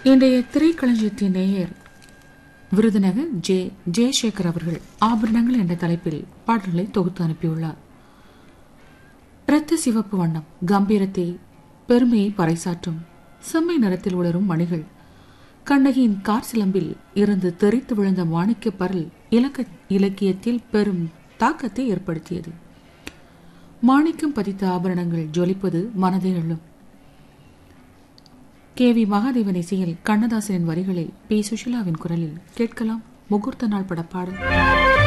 இன்றைய திரைக்களஞ்சியத்தின் நேயர் விருதுநகர் ஜே ஜெயசேகர் அவர்கள் ஆபரணங்கள் என்ற தலைப்பில் பாடல்களை தொகுத்து அனுப்பியுள்ளார் இரத்த சிவப்பு வண்ணம் கம்பீரத்தை பெருமையை பறைசாற்றும் செம்மை நிறத்தில் உளரும் மணிகள் கண்ணகியின் கார் சிலம்பில் இருந்து தெரித்து விழுந்த மாணிக்க பரல் இலக்க இலக்கியத்தில் பெரும் தாக்கத்தை ஏற்படுத்தியது மாணிக்கம் பதித்த ஆபரணங்கள் ஜொலிப்பது மனதை அள்ளும் கே வி மகாதேவன் இசையில் கண்ணதாசனின் வரிகளை பி சுஷிலாவின் குரலில் கேட்கலாம் முகூர்த்த நாள் பட பாடல்